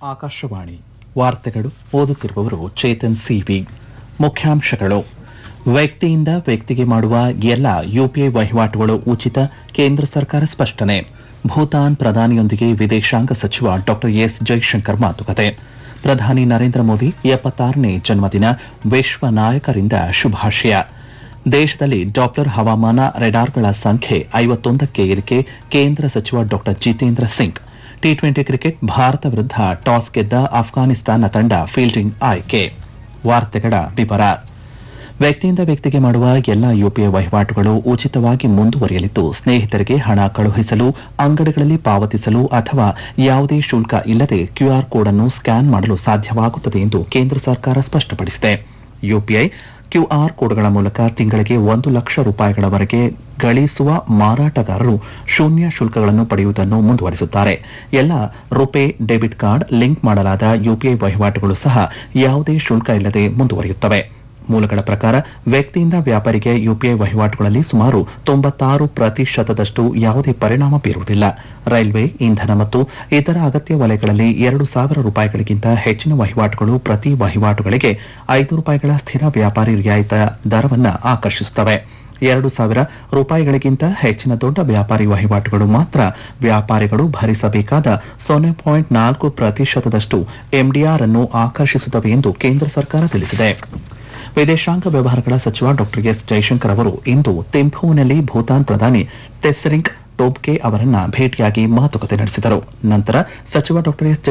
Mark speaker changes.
Speaker 1: ಆಕಾಶವಾಣಿ ವಾರ್ತೆಗಳು ಓದುತ್ತಿರುವವರು ಚೇತನ್ ಸಿವಿ ಮುಖ್ಯಾಂಶಗಳು ವ್ಯಕ್ತಿಯಿಂದ ವ್ಯಕ್ತಿಗೆ ಮಾಡುವ ಎಲ್ಲ ಯುಪಿಐ ವಹಿವಾಟುಗಳು ಉಚಿತ ಕೇಂದ್ರ ಸರ್ಕಾರ ಸ್ಪಷ್ಟನೆ ಭೂತಾನ್ ಪ್ರಧಾನಿಯೊಂದಿಗೆ ವಿದೇಶಾಂಗ ಸಚಿವ ಡಾ ಎಸ್ ಜೈಶಂಕರ್ ಮಾತುಕತೆ ಪ್ರಧಾನಿ ನರೇಂದ್ರ ಮೋದಿ ಎಪ್ಪತ್ತಾರನೇ ಜನ್ಮದಿನ ವಿಶ್ವ ನಾಯಕರಿಂದ ಶುಭಾಶಯ ದೇಶದಲ್ಲಿ ಡಾಪ್ಲರ್ ಹವಾಮಾನ ರೆಡಾರ್ಗಳ ಸಂಖ್ಯೆ ಐವತ್ತೊಂದಕ್ಕೆ ಏರಿಕೆ ಕೇಂದ್ರ ಸಚಿವ ಡಾ Jitendra Singh T twenty cricket Bharat ವಿರುದ್ಧ ಟಾಸ್ ಗೆದ್ದ ಅಫ್ಘಾನಿಸ್ತಾನ ತಂಡ ಫೀಲ್ಡಿಂಗ್ ಆಯ್ಕೆ ವಾರ್ತೆಗಳ ವಿವರ ವ್ಯಕ್ತಿಯಿಂದ ವ್ಯಕ್ತಿಗೆ ಮಾಡುವ ಎಲ್ಲ ಯುಪಿಐ ವಹಿವಾಟುಗಳು ಉಚಿತವಾಗಿ ಮುಂದುವರಿಯಲಿದ್ದು ಸ್ನೇಹಿತರಿಗೆ ಹಣ ಕಳುಹಿಸಲು ಅಂಗಡಿಗಳಲ್ಲಿ ಪಾವತಿಸಲು ಅಥವಾ ಯಾವುದೇ ಶುಲ್ಕ ಇಲ್ಲದೆ ಕ್ಯೂಆರ್ ಕೋಡ್ ಅನ್ನು ಸ್ಕ್ಯಾನ್ ಮಾಡಲು ಸಾಧ್ಯವಾಗುತ್ತದೆ ಎಂದು ಕೇಂದ್ರ ಸರ್ಕಾರ ಸ್ಪಷ್ಟಪಡಿಸಿದೆ ಯುಪಿಐ ಕ್ಯೂಆರ್ ಕೋಡ್ಗಳ ಮೂಲಕ ತಿಂಗಳಿಗೆ ಒಂದು ಲಕ್ಷ ರೂಪಾಯಿಗಳವರೆಗೆ ಗಳಿಸುವ ಮಾರಾಟಗಾರರು ಶೂನ್ಯ ಶುಲ್ಕಗಳನ್ನು ಪಡೆಯುವುದನ್ನು ಮುಂದುವರಿಸುತ್ತಾರೆ ಎಲ್ಲ ರುಪೇ ಡೆಬಿಟ್ ಕಾರ್ಡ್ ಲಿಂಕ್ ಮಾಡಲಾದ ಯುಪಿಐ ವಹಿವಾಟುಗಳು ಸಹ ಯಾವುದೇ ಶುಲ್ಕ ಇಲ್ಲದೆ ಮುಂದುವರಿಯುತ್ತವೆ ಮೂಲಗಳ ಪ್ರಕಾರ ವ್ಯಕ್ತಿಯಿಂದ ವ್ಯಾಪಾರಿಗೆ ಯುಪಿಐ ವಹಿವಾಟುಗಳಲ್ಲಿ ಸುಮಾರು ತೊಂಬತ್ತಾರು ಪ್ರತಿಶತದಷ್ಟು ಯಾವುದೇ ಪರಿಣಾಮ ಬೀರುವುದಿಲ್ಲ ರೈಲ್ವೆ ಇಂಧನ ಮತ್ತು ಇತರ ಅಗತ್ಯ ವಲಯಗಳಲ್ಲಿ ಎರಡು ಸಾವಿರ ರೂಪಾಯಿಗಳಿಗಿಂತ ಹೆಚ್ಚಿನ ವಹಿವಾಟುಗಳು ಪ್ರತಿ ವಹಿವಾಟುಗಳಿಗೆ ಐದು ರೂಪಾಯಿಗಳ ಸ್ಥಿರ ವ್ಯಾಪಾರಿ ರಿಯಾಯಿತ ದರವನ್ನು ಆಕರ್ಷಿಸುತ್ತವೆ ಎರಡು ಸಾವಿರ ರೂಪಾಯಿಗಳಿಗಿಂತ ಹೆಚ್ಚಿನ ದೊಡ್ಡ ವ್ಯಾಪಾರಿ ವಹಿವಾಟುಗಳು ಮಾತ್ರ ವ್ಯಾಪಾರಿಗಳು ಭರಿಸಬೇಕಾದ ಸೊನ್ನೆ ಪಾಯಿಂಟ್ ನಾಲ್ಕು ಪ್ರತಿಶತದಷ್ಟು ಎಂಡಿಆರ್ ಅನ್ನು ಆಕರ್ಷಿಸುತ್ತವೆ ಎಂದು ಕೇಂದ್ರ ಸರ್ಕಾರ ತಿಳಿಸಿದೆ ವಿದೇಶಾಂಗ ವ್ಯವಹಾರಗಳ ಸಚಿವ ಡಾ ಎಸ್ ಜೈಶಂಕರ್ ಅವರು ಇಂದು ಥಿಂಫುವಿನಲ್ಲಿ ಭೂತಾನ್ ಪ್ರಧಾನಿ ತೆಸ್ರಿಂಗ್ ಟೋಬ್ಗೆ ಅವರನ್ನ ಭೇಟಿಯಾಗಿ ಮಾತುಕತೆ ನಡೆಸಿದರು ನಂತರ ಸಚಿವ ಡಾ ಎಸ್